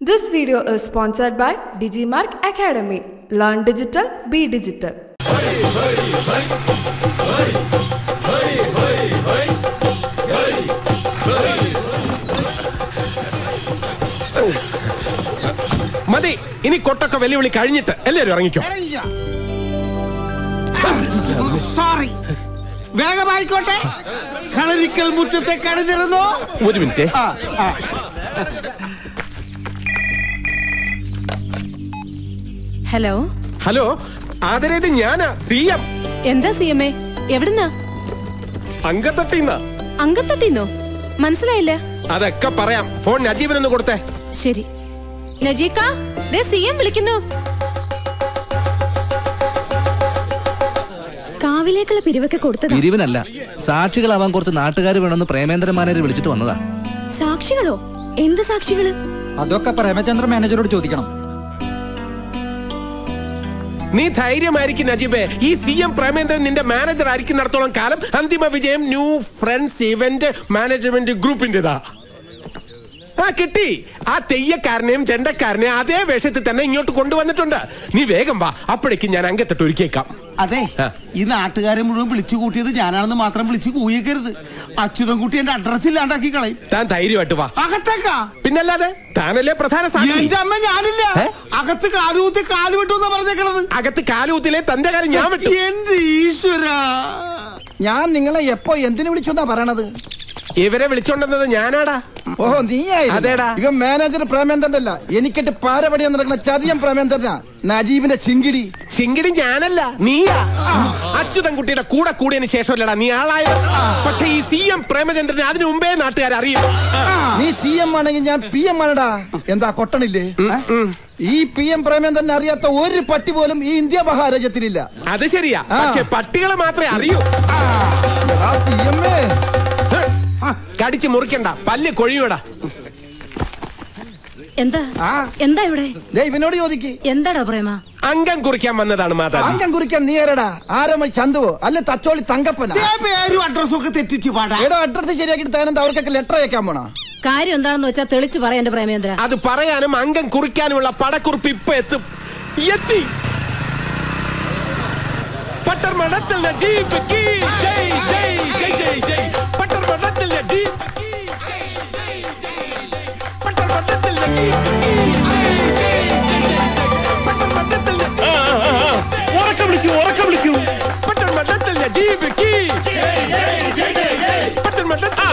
This video is sponsored by Digimark Academy. Learn digital, be digital. മതി ഇനി കൊട്ടൊക്കെ വെല്ലുവിളി കഴിഞ്ഞിട്ട് എല്ലാരും ഇറങ്ങിക്കോ സോറി വേഗമായിക്കോട്ടെ കളരിക്കൽ മുറ്റത്തെ കണിതിരുന്നു ഒരു മിനിറ്റ് ആ, ആ. ഹലോ ഹലോ ആദരേത് ഞാനാ സി എം എന്താ സി എം എ എവിടുന്നാ അങ്കത്തട്ടിന്ന അങ്കത്തട്ടിന്നോ മനസ്സിലായില്ല അതൊക്കെ പറയാം ഫോൺ നജീബിനൊന്ന് കൊടുത്തേ ശരി നജീക്ക ദേ സി എം വിളിക്കുന്നു കാവിലേക്കുള്ള പിരിവൊക്കെ കൊടുത്തതാ പിരിവിനല്ല സാക്ഷികളാവാൻ കുറച്ച് നാട്ടുകാർ വേണമെന്ന് പ്രേമേന്ദ്രൻ മാനേജർ വിളിച്ചിട്ട് വന്നതാ സാക്ഷികളോ എന്ത് സാക്ഷികള് അതൊക്കെ പ്രേമചന്ദ്ര മാനേജറോട് ചോദിക്കണം നീ ധൈര്യമായിരിക്കും നജീബേ ഈ സി എം പ്രേമേന്ദ്രൻ നിന്റെ മാനേജർ ആയിരിക്കുന്നിടത്തോളം കാലം അന്തിമ വിജയം ന്യൂ ഫ്രണ്ട്സ് ഇവന്റ് മാനേജ്മെന്റ് ഗ്രൂപ്പിന്റേതാ ആ കിട്ടി ആ തെയ്യക്കാരനെയും ചെണ്ടക്കാരനെയും അതേ വേഷത്തിൽ തന്നെ ഇങ്ങോട്ട് കൊണ്ടുവന്നിട്ടുണ്ട് നീ വേഗം വാ അപ്പോഴേക്കും ഞാൻ അങ്കത്തിട്ട് ഒരുക്കിയേക്കാം അതെ ഈ നാട്ടുകാരെ മുഴുവൻ വിളിച്ചു കൂട്ടിയത് ഞാനാണെന്ന് മാത്രം വിളിച്ചു കൂയിക്കരുത് അച്യുതൻ കുട്ടി എന്റെ അഡ്രസ് ഇല്ലാണ്ടാക്കി കളയും താൻ ധൈര്യമായിട്ട് വാ അകത്തേക്കാ പിന്നല്ലാതെ താനല്ലേ പ്രധാന സാക്ഷി എന്റെ അമ്മ ഞാനില്ല ഏ? അകത്ത് കാലുകൂത്തി കാല് വിട്ടു എന്നാ പറഞ്ഞേക്കണത് അകത്ത് കാലൂത്തിലെ തന്റെ കാര്യം ഞാൻ വിട്ടു എന്റെ ഈശ്വര ഞാൻ നിങ്ങളെ എപ്പോ എന്തിനു വിളിച്ചെന്നാ പറയണത് ഇവരെ വിളിച്ചോണ്ടെന്നത് ഞാനാടാ ഓഹോ നീയായിരുന്നു അതേടാ. ഇവൻ മാനേജർ പ്രേമേന്ദ്രൻ അല്ല എനിക്കിട്ട് പാരപടിയാൻ നടക്കുന്ന ചതിയം പ്രേമേന്ദ്രനാ നജീബിന്റെ ചിങ്കിടി ശിങ്കിടി ഞാനല്ല നീയാ അച്യുതൻ കുട്ടിയുടെ കൂടെ കൂടിയതിന് ശേഷമല്ലടാ നീ ആളായത് പക്ഷെ ഈ സി എം പ്രേമചന്ദ്രനെ അതിനു മുമ്പേ നാട്ടുകാർ അറിയും നീ സി എം ആണെങ്കിൽ ഞാൻ പി എം ആണടാ എന്താ കൊട്ടണില്ലേ ഈ പി എം പ്രേമേന്ദ്രനെ അറിയാത്ത ഒരു പട്ടി പോലും ഈ ഇന്ത്യ മഹാരാജ്യത്തിലില്ല അത് ശരിയാ ആ. പക്ഷെ പട്ടികളെ മാത്രമേ അറിയൂ സി എം ഹ്. കടിച്ച് മുറിക്കണ്ട പല്ല് കൊഴിയൂടാ എന്താ ആ. എന്താ ഇവിടെ ദേ ഇവനോട് ചോദിക്ക് എന്താടാ പ്രേമ അംഗം കുറിക്കാൻ വന്നതാണ് മാതാജി അംഗം കുറിക്കാൻ നീ ആരടാ ആരമൽ ചന്തുവോ അല്ല തച്ചോളി തങ്കപ്പനാ ദേ പേരും അഡ്രസ്സും ഒക്കെ തെറ്റിച്ച് പാടാ എടോ അഡ്രസ് ശരിയാക്കിട്ട് താനെന്താ അവർക്കൊക്കെ ലെറ്റർ അയക്കാൻ പോണോ കാര്യം എന്താണെന്ന് വെച്ചാ തെളിച്ചു പറയാ എന്റെ പ്രേമേന്ദ്ര അത് പറയാനും അംഗം കുറിക്കാനുമുള്ള പടക്കുറിപ്പ് ഇപ്പൊ എത്തും എത്തി പട്ടർ മഠത്തിൽ നജീബ് കീ ജയ് ജയ് ജയ് ജയ് ജയ് പട്ടർ മഠത്തിൽ നജീബ് കീ ജയ് ജയ് ജയ് ജയ് പട്ടർ മഠത്തിൽ നജീബ് കീ ജയ് ജയ് ജയ് ജയ് പട്ടർ മഠത്തിൽ ഉറക്കം വിളിക്കൂ ഉറക്കം വിളിക്കൂ പട്ടർ മഠത്തിൽ നജീബ് കീ ജയ് ജയ് ജയ് ജയ് ജയ് പട്ടർ മഠത്തിൽ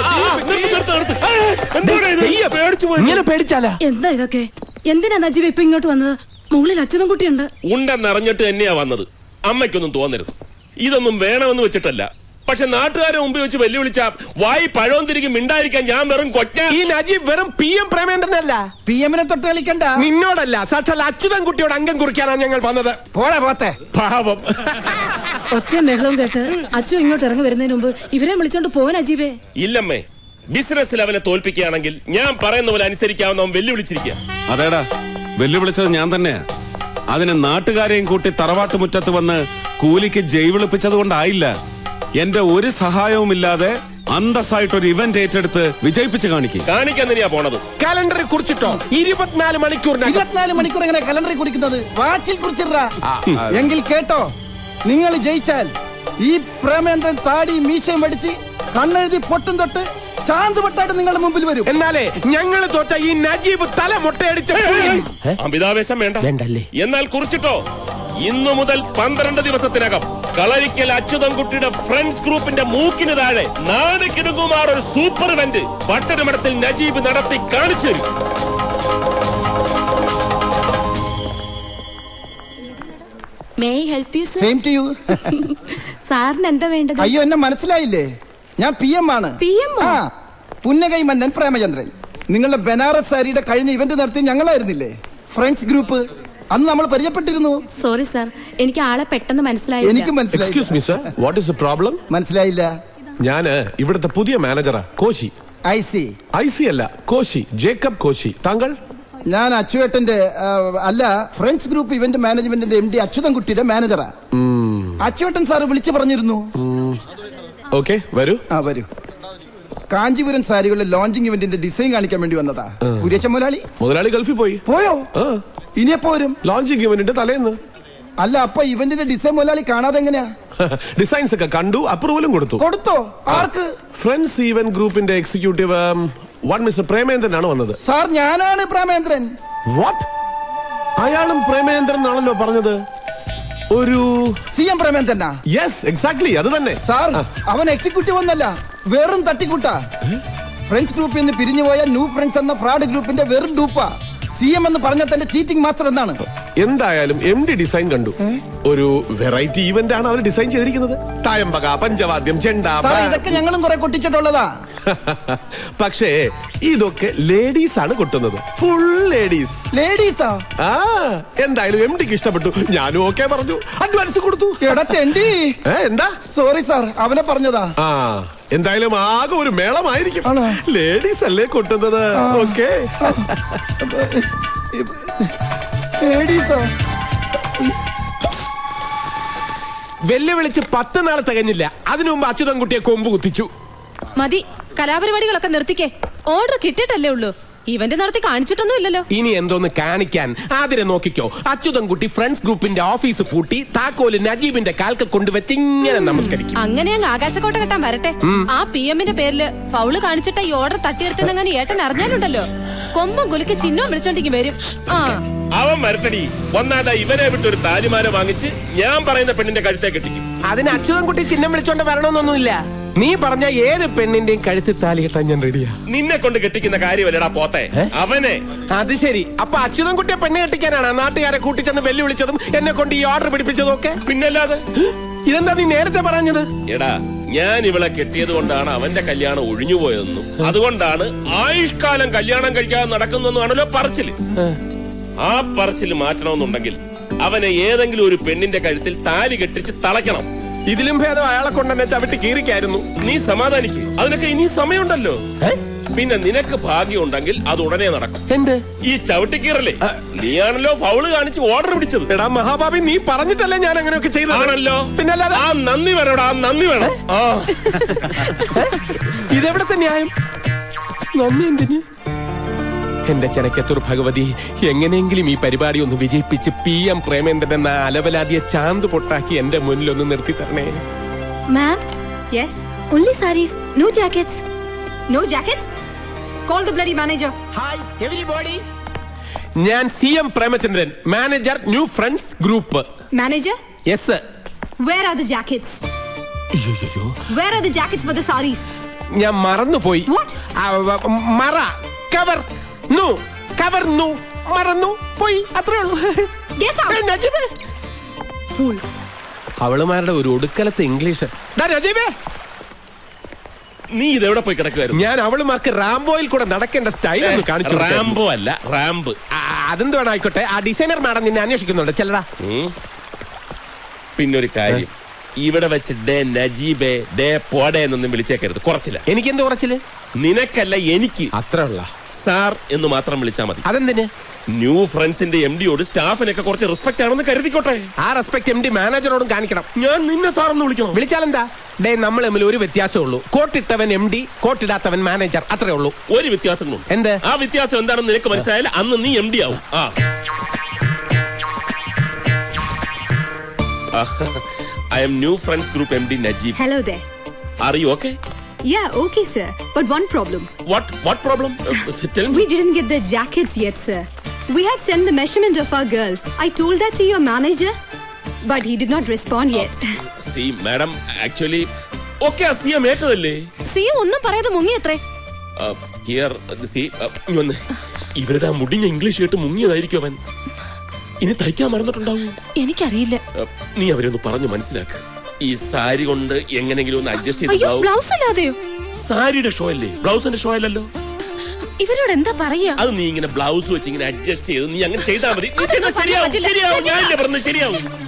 ഇങ്ങനെ പേടിച്ചാലാ എന്താ ഇതൊക്കെ എന്തിനാ നജീബ് ഇപ്പൊ ഇങ്ങോട്ട് വന്നത് മുകളിൽ അച്യുതൻ കുട്ടിയുണ്ട് ഉണ്ടെന്നറിഞ്ഞിട്ട് തന്നെയാ വന്നത് അമ്മയ്ക്കൊന്നും തോന്നരുത് ഇതൊന്നും വേണമെന്ന് വെച്ചിട്ടല്ല പക്ഷെ നാട്ടുകാരെ മുമ്പിൽ വെച്ച് വെല്ലുവിളിച്ച വായി പഴവും തിരികെ മിണ്ടായിരിക്കാൻ ഞാൻ വെറും കൊറ്റ ഈ നജീബ് വെറും പി എം പ്രേമേന്ദ്രനല്ല പി എമ്മിനെ തൊട്ട് കളിക്കണ്ട നിന്നോടല്ല സാക്ഷാൽ അച്യുതൻ കുട്ടിയോട് അംഗം കുറിക്കാനാണ് ഞങ്ങൾ വന്നത് പോടെ പോത്തെ പാവം ഒച്ചയും ബഹളവും കേട്ട് അച്ചു ഇങ്ങോട്ട് ഇറങ്ങി വരുന്നതിന് മുമ്പ് ഇവരെ വിളിച്ചോണ്ട് പോവാൻ അജീബേ ഇല്ലമ്മേ ബിസിനസ്സിൽ അവനെ തോൽപ്പിക്കുകയാണെങ്കിൽ ഞാൻ പറയുന്ന പോലെ അനുസരിക്കാവുന്ന അവൻ വെല്ലുവിളിച്ചിരിക്കുക അതേടാ വെല്ലുവിളിച്ചത് ഞാൻ തന്നെയാ അതിന് നാട്ടുകാരെയും കൂട്ടി തറവാട്ട് മുറ്റത്ത് വന്ന് കൂലിക്ക് ജയ് വിളിപ്പിച്ചത് കൊണ്ടായില്ല എന്റെ ഒരു സഹായവുമില്ലാതെ അന്തസ്സായിട്ട് ഒരു ഇവന്റ് ഏറ്റെടുത്ത് വിജയിപ്പിച്ച് കാണിക്കും കാണിക്കാൻ തന്നെയാ പോണത് കലണ്ടറിൽ കുറിച്ചിട്ടോ ഇരുപത്തിനാല് മണിക്കൂറിനകം ഇരുപത്തിനാല് മണിക്കൂർ എങ്ങനെ കലണ്ടറിൽ കുറിക്കുന്നത് വാച്ചിൽ കുറിച്ചിടാ എങ്കിൽ കേട്ടോ നിങ്ങൾ ജയിച്ചാൽ ഈ പ്രേമേന്ദ്രൻ താടി മീശയും പഠിച്ച് കണ്ണെഴുതി പൊട്ടും തൊട്ട് ചാന്ത് പൊട്ടായിട്ട് നിങ്ങളുടെ മുമ്പിൽ വരും എന്നാലേ ഞങ്ങൾ തോറ്റ ഈ നജീബ് തല മുട്ടയടിച്ച് അമിതാവേശം വേണ്ട വേണ്ടല്ലേ? എന്നാൽ കുറിച്ചിട്ടോ ഇന്നു മുതൽ പന്ത്രണ്ട് ദിവസത്തിനകം കളരിക്കൽ അച്യുതൻകുട്ടിയുടെ ഫ്രണ്ട്സ് ഗ്രൂപ്പിന്റെ മൂക്കിന് താഴെ നാട് കിടുങ്ങുമാർ ഒരു സൂപ്പർ ഇവന്റ് പട്ടണമടത്തിൽ നജീബ് നടത്തി കാണിച്ചു തരും may help you sir same to you സാറിന് എന്താ വേണ്ടത് അയ്യോ എന്നെ മനസ്സിലായില്ലേ ഞാൻ പി എം ആണ് PM ഓ? ആ പുന്നകൈ മന്നൻ പ്രേമചന്ദ്രൻ നിങ്ങളുടെ ബനാറസ് സാരിയുടെ കഴിഞ്ഞ ഇവന്റ് നടത്തി ഞങ്ങളായിരുന്നില്ലേ ഫ്രണ്ട്സ് ഗ്രൂപ്പ് അന്ന് നമ്മൾ പരിചയപ്പെട്ടിരുന്നു സോറി സാർ എനിക്ക് ആളെ പെട്ടെന്ന് മനസ്സിലായില്ല എനിക്ക് മനസ്സിലായി excuse me sir what is problem മനസ്സിലായില്ല ഞാന് ഇവിടുത്തെ പുതിയ മാനേജറാ Koshy I C I C അല്ല കോശി ജേക്കബ് കോശി താങ്കൾ ഞാൻ അച്ചുവേട്ടന്റെ ആ, അല്ല ഫ്രണ്ട്സ് ഗ്രൂപ്പ് ഇവന്റ് മാനേജ്മെന്റിന്റെ എം ഡി അച്യുതൻകുട്ടിയുടെ മാനേജറാ അച്ചുവേട്ടൻ സാറ് വിളിച്ചു പറഞ്ഞിരുന്നു ഓക്കെ വരൂ ആ വരൂ കാഞ്ചീപുരം സാരികളുടെ ലോഞ്ചിങ് ഇവന്റിന്റെ ഡിസൈൻ കാണിക്കാൻ വേണ്ടി വന്നതാ കുര്യച്ചൻ മുതലാളി മുതലാളി ഗൾഫിൽ പോയി പോയോ ഇനി എപ്പോ വരും ലോഞ്ചിങ് ഇവന്റിന്റെ തലേന്ന് അല്ല അപ്പൊ ഇവന്റിന്റെ ഡിസൈൻ മുതലാളി കാണാതെ എങ്ങനെയാ ഡിസൈൻസ് ഒക്കെ കണ്ടു അപ്രൂവലും കൊടുത്തു കൊടുത്തോ ആർക്ക് ഫ്രണ്ട്സ് ഈവൻ ഗ്രൂപ്പിന്റെ എക്സിക്യൂട്ടീവ് വൺ മിസ്റ്റർ പ്രേമേന്ദ്രൻ ആണ് വന്നത് സാർ ഞാനാണ് പ്രേമേന്ദ്രൻ വാട്ട് അയാളും പ്രേമേന്ദ്രൻ ആണല്ലോ പറഞ്ഞത് ഒരു സി എം പ്രേമേന്ദ്രനാ യെസ് എക്സാക്ട്ലി അത് തന്നെ സാർ അവൻ എക്സിക്യൂട്ടീവ് ഒന്നല്ല വെറും തട്ടിക്കൂട്ടാ ഫ്രണ്ട്സ് ഗ്രൂപ്പിൽ നിന്ന് പിരിഞ്ഞുപോയ ന്യൂ ഫ്രണ്ട്സ് എന്ന ഫ്രോഡ് ഗ്രൂപ്പിന്റെ വെറും ഡൂപ്പാ സി എം എന്ന് പറഞ്ഞ തന്റെ ചീറ്റിംഗ് മാസ്റ്റർ എന്നാണ് എന്തായാലും എം ഡി ഡിസൈൻ കണ്ടു ഒരു വെറൈറ്റി ഈവന്റ് ആണ് അവർ ഡിസൈൻ ചെയ്തിരിക്കുന്നത് തായമ്പക പഞ്ചവാദ്യം ചെണ്ട സാർ ബാ- ഇതൊക്കെ ഞങ്ങളും കുറെ കൊട്ടിച്ചിട്ടുള്ളതാ പക്ഷേ ഇതൊക്കെ ലേഡീസ് ആണ് കൊട്ടുന്നത് ഫുൾ ലേഡീസ് ലേഡീസാ ആ എന്തായാലും എം ഡിക്ക് ഇഷ്ടപ്പെട്ടു ഞാനും ഓക്കെ പറഞ്ഞു അഡ്വാൻസ് കൊടുത്തു എടത്തെണ്ടി ഏ, എന്താ സോറി സാർ അവനെ പറഞ്ഞതാ ആ എന്തായാലും ആകെ ഒരു മേളമായിരിക്കും ആണോ? ലേഡീസ് അല്ലേ കൊട്ടുന്നത് ഓക്കെ ലേഡീസാ വെല്ലുവിളിച്ച് പത്ത് നാൾ തികഞ്ഞില്ല അതിനു മുമ്പ് അച്യുതൻകുട്ടിയെ കൊമ്പ് കുത്തിച്ചു മതി കലാപരിപാടികളൊക്കെ നിർത്തിക്കേ ഓർഡർ കിട്ടിയിട്ടല്ലേ ഉള്ളൂ ഇവന്റ് നടത്തി കാണിച്ചിട്ടൊന്നും ഇല്ലല്ലോ ഇനി എന്തോന്ന് കാണിക്കാൻ ആതിരെ നോക്കിക്കോ അച്യുതൻകുട്ടി ഫ്രണ്ട്സ് ഗ്രൂപ്പിന്റെ ഓഫീസ് പൂട്ടി താക്കോല് നജീബിന്റെ കാൽക്ക് കൊണ്ടുവച്ച് ഇങ്ങനെ നമസ്കരിക്കും അങ്ങനെ അങ്ങ് ആകാശക്കോട്ട കെട്ടാൻ വരട്ടെ ആ പി എമ്മിന്റെ പേരില് ഫൗള് കാണിച്ചിട്ട് ഈ ഓർഡർ തട്ടിയെടുത്തെന്നങ്ങനെ ഏട്ടൻ അറിഞ്ഞാലുണ്ടല്ലോ കൊമ്പും കുലുക്ക് ചിഹ്നവും വിളിച്ചോണ്ടിക്ക് വരും ആ അവൻ വരട്ടടി ഒന്നാതാ ഇവനെ വിട്ട് ഒരു താലിമാല വാങ്ങിച്ച് ഞാൻ പറയുന്ന പെണ്ണിന്റെ കഴുത്തെ കെട്ടിക്കും അതിന് അച്യുതൻകുട്ടി ചിഹ്നം വിളിച്ചോണ്ട് വരണമെന്നൊന്നുമില്ല നീ പറഞ്ഞ ഏത് പെണ്ണിന്റെയും കഴുത്തിൽ താലി കെട്ടാൻ ഞാൻ റെഡിയാ നിന്നെ കൊണ്ട് കെട്ടിക്കുന്ന കാര്യമല്ലടാ പോത്തെ അവനെ അത് ശരി അപ്പൊ അച്യുതൻകുട്ടിയെ പെണ്ണ് കെട്ടിക്കാനാണ് നാട്ടുകാരെ കൂട്ടിച്ചെന്ന് വെല്ലുവിളിച്ചതും എന്നെ കൊണ്ട് ഈ ഓർഡർ പിടിപ്പിച്ചതും ഒക്കെ പിന്നല്ലാതെ ഇതെന്താ നീ നേരത്തെ പറഞ്ഞത് എടാ ഞാൻ ഇവളെ കെട്ടിയത് കൊണ്ടാണ് അവന്റെ കല്യാണം ഒഴിഞ്ഞുപോയതെന്നും അതുകൊണ്ടാണ് ആയുഷ്കാലം കല്യാണം കഴിക്കാതെ നടക്കുന്നെന്നാണല്ലോ പറച്ചില് ആ പറച്ചില് മാറ്റണമെന്നുണ്ടെങ്കിൽ അവനെ ഏതെങ്കിലും ഒരു പെണ്ണിന്റെ കഴുത്തിൽ താലി കെട്ടിച്ച് തളയ്ക്കണം ഇതിലും ഭേദം അയാളെ കൊണ്ട് എന്നെ ചവിട്ടി കീറിക്കായിരുന്നു നീ സമാധാനിക്ക് അതിനൊക്കെ ഇനി സമയമുണ്ടല്ലോ പിന്നെ നിനക്ക് ഭാഗ്യം ഉണ്ടെങ്കിൽ അത് ഉടനെ നടക്കും എന്ത് ഈ ചവിട്ടിക്കീറല്ലേ നീയാണല്ലോ ഫൗള് കാണിച്ച് ഓർഡർ പിടിച്ചത് എടാ മഹാഭാവി നീ പറഞ്ഞിട്ടല്ലേ ഞാൻ അങ്ങനെയൊക്കെ ചെയ്തത് ആണല്ലോ പിന്നല്ലാതെ ആ നന്ദി വേണോടാ ആ നന്ദി വേണം ആ ഇതെവിടത്തെ ന്യായം നന്ദി എന്തിന് എന്റെ ചെനക്കത്തൂർ ഭഗവതി എങ്ങനെയെങ്കിലും ഈ പരിപാടി ഒന്ന് വിജയിപ്പിച്ച് പി എം പ്രേമേന്ദ്രൻ എന്ന അലവലാതിയെ ചാന്ത് പൊട്ടാക്കി എന്റെ മുന്നിൽ ഒന്ന് നിർത്തി തരണേ ma'am yes only sarees no jackets no jackets call the bloody manager hi everybody ഞാൻ C M Premachandran manager new friends group manager yes where are the jackets where are the jackets for the sarees ഞാൻ മറന്നുപോയി What? ആ, വ- മറ cover നു cover നു മറന്നു പോയി അത്രേ ഉള്ളൂ ഗെറ്റ് ഏയ്, നജീബേ. Fool. അവളുമാരുടെ ഒരു ഒടുക്കലത്തെ ഇംഗ്ലീഷ് ഡാ, നജീബേ നീ ഇതെവിടെ പോയി കിടക്കുമായിരുന്നു ഞാൻ അവളുമാർക്ക് റാംബോയിൽ കൂടെ നടക്കേണ്ട സ്റ്റൈൽ ഒന്ന് കാണിച്ചു കൊടുക്കായിരുന്നു. റാംബോ അല്ല റാമ്പ് ആ, അതെന്തുവാണ് ആയിക്കോട്ടെ ആ ഡിസൈനർ മാഡം നിന്നെ അന്വേഷിക്കുന്നുണ്ട് ചെല്ലടാ പിന്നൊരു കാര്യം ഇവിടെ വെച്ച് ഡേ നജീബേ ഡേ പോടെ എന്നൊന്നും വിളിച്ചേക്കരുത് കുറച്ചില്ല എനിക്ക് എന്ത് കുറച്ചില് നിനക്കല്ല എനിക്ക് അത്ര ഉള്ള സാർ എന്ന് മാത്രം വിളിച്ചാൽ മതി അതെന്തിന് ന്യൂ ഫ്രണ്ട്സിന്റെ എം ഡിയോട് സ്റ്റാഫിനൊക്കെ കുറച്ച് റെസ്പെക്ട് ആണെന്ന് കരുതിക്കോട്ടെ ആ റെസ്പെക്ട് എം ഡി മാനേജറോടും കാണിക്കണം ഞാൻ നിന്നെ സാർ എന്ന് വിളിക്കണം വിളിച്ചാലെന്താ ഡേ നമ്മൾ തമ്മിൽ ഒരു വ്യത്യാസമേ ഉള്ളൂ കോട്ടിട്ടവൻ എം ഡി കോട്ടിടാത്തവൻ മാനേജർ അത്രേ ഉള്ളൂ ഒരു വ്യത്യാസങ്ങളുണ്ട് എന്ത് ആ വ്യത്യാസം എന്താണെന്ന് നിനക്ക് മനസ്സിലായാൽ അന്ന് നീ എം ഡി ആവും ആ I M new friends group M D Najeeb hello ദേ are you okay Yeah, okay, sir. But one problem. What what problem tell We didn't get the jackets yet, sir. We had sent the measurement of our girls. I told that to your manager, but he did not respond yet. C madam actually okay C M ഏറ്റതല്ലേ C ഒന്നും പറയാതെ മുങ്ങിയത്രേ here C വന്ന് ഇവരുടെ ആ മുടിഞ്ഞ English കേട്ട് മുങ്ങിയതായിരിക്കും അവൻ ഇനി തയ്ക്കാൻ മറന്നിട്ടുണ്ടാവൂ എനിക്കറിയില്ല Uh, നീ അവരെ ഒന്ന് പറഞ്ഞു മനസ്സിലാക്ക് ഈ സാരി കൊണ്ട് എങ്ങനെങ്കിലും ഒന്ന് അഡ്ജസ്റ്റ് അയ്യോ ചെയ്തിട്ടുണ്ടാവും ബ്ലൗസ് അല്ലാതെയോ സാരിയുടെ ഷോ അല്ലേ ബ്ലൗസിന്റെ ഷോ അല്ലല്ലോ ഇവരോട് എന്താ പറയാ അത് നീ ഇങ്ങനെ ബ്ലൗസ് വെച്ച് ഇങ്ങനെ അഡ്ജസ്റ്റ് ചെയ്ത് നീ അങ്ങനെ ചെയ്താൽ മതി നീ അതൊന്നും ചെയ്താൽ ശരിയാവും പറ്റില്ല. ശരിയാവും ഞാൻ ഞാനില്ലേ പറഞ്ഞത് ശരിയാവും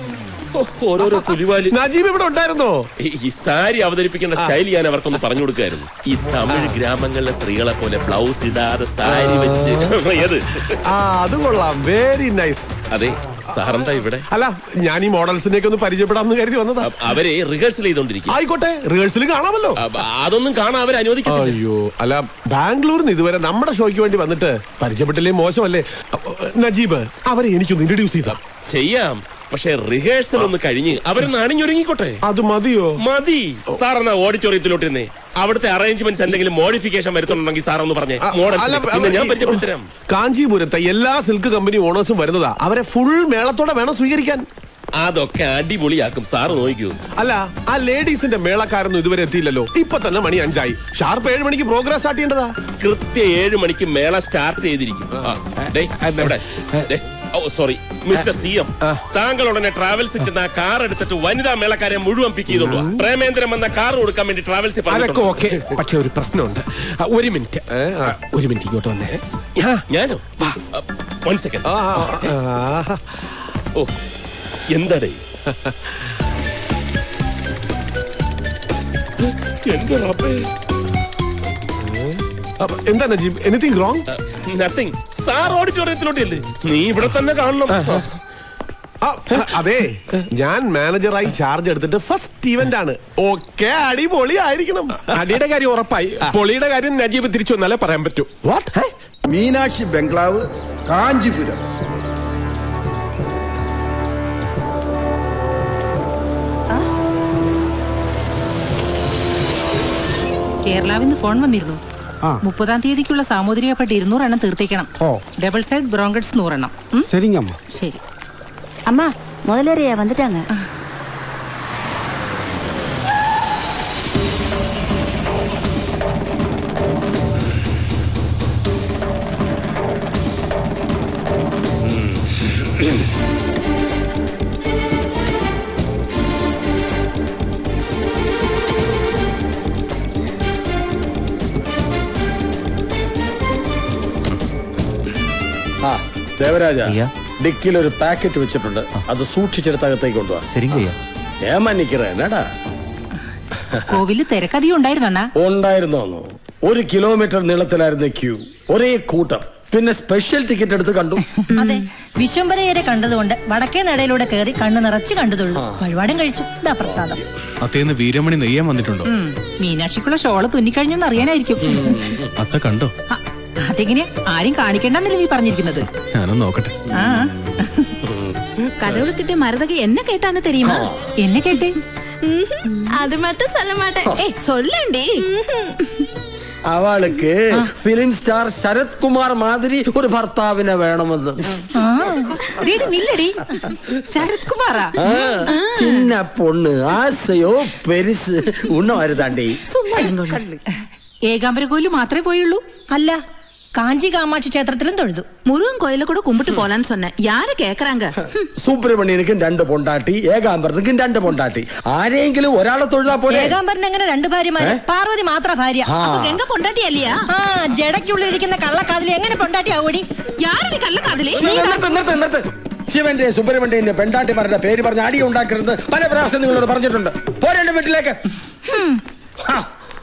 ഓരോരോ പുലിവാലി നജീബ് ഇവിടെ ഉണ്ടായിരുന്നോ ഈ- ഈ സാരി അവതരിപ്പിക്കേണ്ട സ്റ്റൈൽ ഞാൻ അവർക്കൊന്ന് പറഞ്ഞു കൊടുക്കായിരുന്നു ഈ തമിഴ് ഗ്രാമങ്ങളിലെ സ്ത്രീകളെ പോലെ ബ്ലൗസ് ഇടാതെ സാരി വെച്ച് ഏത് ആ അത് കൊള്ളാം വെരി നൈസ് അതെ സാറെന്താ ഇവിടെ അല്ല ഞാൻ ഈ മോഡൽസിനെയൊക്കെ ഒന്ന് പരിചയപ്പെടാമെന്ന് കരുതി വന്നതാ അ- അവരെ റിഹേഴ്സൽ ചെയ്തോണ്ടിരിക്കും ആയിക്കോട്ടെ റിഹേഴ്സൽ കാണാമല്ലോ അതൊന്നും കാണാൻ അവർ അനുവദിക്കത്തില്ല അയ്യോ അല്ല ബാംഗ്ലൂരിൽ നിന്ന് ഇതുവരെ നമ്മുടെ ഷോയ്ക്ക് വേണ്ടി വന്നിട്ട് പരിചയപ്പെട്ടില്ലേ മോശമല്ലേ അപ്പൊ, നജീബ് അവരെ എനിക്കൊന്ന് ഇൻട്രൊഡ്യൂസ് ചെയ്താ ചെയ്യാം പക്ഷെ റിഹേഴ്സൽ ഒന്ന് കഴിഞ്ഞ് അവരൊന്ന് അണിഞ്ഞൊരുങ്ങിക്കോട്ടെ അത് മതിയോ മതി സാർ എന്നാ ഓഡിറ്റോറിയത്തിലോട്ടിരുന്നേ അവിടുത്തെ അറേഞ്ച്മെന്റ്സ് എന്തെങ്കിലും മോഡിഫിക്കേഷൻ വരുത്തുന്നുണ്ടെങ്കിൽ സാർ ഒന്ന് പറഞ്ഞേ മോഡൽ അല്ല, പിന്നെ ഞാൻ ഈ- പരിചയപ്പെടുത്തരാം കാഞ്ചീപുരത്തെ എല്ലാ സിൽക്ക് കമ്പനി ഓണേഴ്സും വരുന്നതാ അവരെ ഫുൾ മേളത്തോടെ വേണം സ്വീകരിക്കാൻ അതൊക്കെ അടിപൊളിയാക്കും സാർ നോക്കൂ അല്ല ആ ലേഡീസിന്റെ മേളക്കാരൊന്നും ഇതുവരെ എത്തിയില്ലല്ലോ ഇപ്പൊ തന്നെ മണി അഞ്ചായി ഷാർപ്പ് ഏഴ് മണിക്ക് പ്രോഗ്രാം സ്റ്റാർട്ട് ചെയ്യേണ്ടതാ കൃത്യ ഏഴ് മണിക്ക് മേള സ്റ്റാർട്ട് ചെയ്തിരിക്കും ആ, ഡേയ്, എവിടെ? ഡേയ്, ഓ സോറി മിസ്റ്റർ സി എം താങ്കൾ ഉടനെ ട്രാവൽസിൽ ചെന്ന് ആ കാർ എടുത്തിട്ട് വനിതാ മേളക്കാരെ മുഴുവൻ പിക്ക് ചെയ്തോളൂ പ്രേമേന്ദ്രൻ എന്ന കാർ കൊടുക്കാൻ വേണ്ടി ട്രാവൽസിൽ അതൊക്കെ ഓക്കെ പക്ഷെ ഒരു പ്രശ്നമുണ്ട് ആ, ഒരു മിനിറ്റ് ഏ, ആ, ഒരു മിനിറ്റ് ഇങ്ങോട്ട് വന്നേ ആ, ഞാനോ വൺ സെക്കൻഡ് ആ, ആ, ആ. ഓ എന്താടേ എന്റെ റബ്ബേ അപ്പൊ എന്താ Najeeb anything wrong nothing sir ഓഡിറ്റോറിയത്തിലോട്ടല്ലേ നീ ഇവിടെ തന്നെ കാണണം അതെ ഞാൻ മാനേജറായി ചാർജ് എടുത്തിട്ട് ഫസ്റ്റ് ഇവന്റ് ആണ് ഓക്കെ അടിപൊളി ആയിരിക്കണം അടിയുടെ കാര്യം ഉറപ്പായി പൊളിയുടെ കാര്യം നജീബ് തിരിച്ചു വന്നാലേ പറയാൻ പറ്റൂ വാട്ട് മീനാക്ഷി ബംഗ്ലാവ് കാഞ്ചിപുരം കേരളാവിൽ നിന്ന് ഫോൺ വന്നിരുന്നു മുപ്പതാം തീയതിക്കുള്ള സാമൂതിരിയെ പട്ടി ഇരുന്നൂറെണ്ണം തീർത്തേക്കണം ഓ ഡബിൾ സൈഡ് ബ്രോങ്കഡ്സ് നൂറെണ്ണം ഉം? சரிங்கம்மா ശരി அம்மா முதலரையா வந்துட்டாங்க ആ ദേവരാജ ഡിക്കിൽ ഒരു പാക്കറ്റ് വെച്ചിട്ടുണ്ട് അത് സൂക്ഷിച്ചെടുത്ത് അകത്തേക്ക് കൊണ്ടുപോവാ ശരിങ്കയ്യ ഏമാ നിக்கிறേ എന്നടാ കോവില് തിരക്കധികം ഉണ്ടായിരുന്നണ്ണ ഉണ്ടായിരുന്നോന്നു ഒരു കിലോമീറ്റർ നീളത്തിലായിരുന്നു ക്യൂ ഒരേ കൂട്ടം പിന്നെ സ്പെഷ്യൽ ടിക്കറ്റ് എടുത്ത് കണ്ടു അതെ വിശ്വംഭരയരെ കണ്ടതുകൊണ്ട് വടക്കേ നടയിലൂടെ കയറി കണ്ണു നിറച്ച് കണ്ടതുള്ളൂ വഴിപാടും കഴിച്ചു ഇതാ പ്രസാദം അത്തേന്ന് വീരമണി നെയ്യാൻ വന്നിട്ടുണ്ടോ ഉം. മീനാക്ഷിക്കുള്ള ഷോള് തുന്നിക്കഴിഞ്ഞെന്ന് അറിയാനായിരിക്കും അത്ത കണ്ടോ ആ, അതെങ്ങനെയാ ആരും കാണിക്കണ്ടെന്നല്ലേ നീ പറഞ്ഞിരിക്കുന്നത് ഞാനൊന്ന് നോക്കട്ടെ ആ கடவுள்கிட்ட மரதகை என்ன கேட்டான்னு தெரியுமா என்ன கேட்டு அது மட்டும் சொல்ல மாட்டேன் ஏய் சொல்லண்டி അവൾക്ക് ഫിലിം സ്റ്റാർ ശരത് കുമാർ മാതിരി ഒരു ഭർത്താവിനെ വേണമെന്ന് ആ, ഡേടി നില്ലടി ശരത് കുമാറാ ആ, ചിന്ന പൊണ്ണ് ആസയോ പെരിസ് ഉണ്ണമാരുതാണ്ടി ഏകാംബര കോയില് മാത്രമേ പോയുള്ളൂ അല്ല കാഞ്ചി കാമാക്ഷി ക്ഷേത്രത്തിലും തൊഴുതു முருகன் கோயில கூட கும்பிட்டு போலான்னு சொன்னேன் யாரு கேக்குறாங்க സുബ്രഹ്മണ്യനിക്കും രണ്ട് പൊണ്ടാട്ടി ഏകാംബരത്തിനും രണ്ട് പൊണ്ടാട്ടി ആരെങ്കിലും ഒരാളെ തൊഴിലാ പോലെ ഏകാംബരൻ എങ്ങനെ രണ്ട് ഭാര്യമാര് പാർവതി മാത്ര ഭാര്യ ആ. അപ്പൊ எங்க பொண்டாட்டி இல்லையா ആ ജടയ്ക്കുള്ളിലിരിക്കുന്ന കള്ളക്കാതിൽ എങ്ങനെ പൊണ്ടാട്ടി ആവോടി யாரு கள்ள காதலி നിർത്ത്, നിർത്ത്, നിർത്ത്. ശിവന്റെ സുബ്രഹ്മണ്യന്റെ പെണ്ടാട്ടിമാരുടെ പേര് പറഞ്ഞ് അടി ഉണ്ടാക്കരുത് പല പ്രാവശ്യം നിങ്ങളോട് പറഞ്ഞിട്ടുണ്ട് പോരേണ്ട വീട്ടിലേക്ക് ഹാ.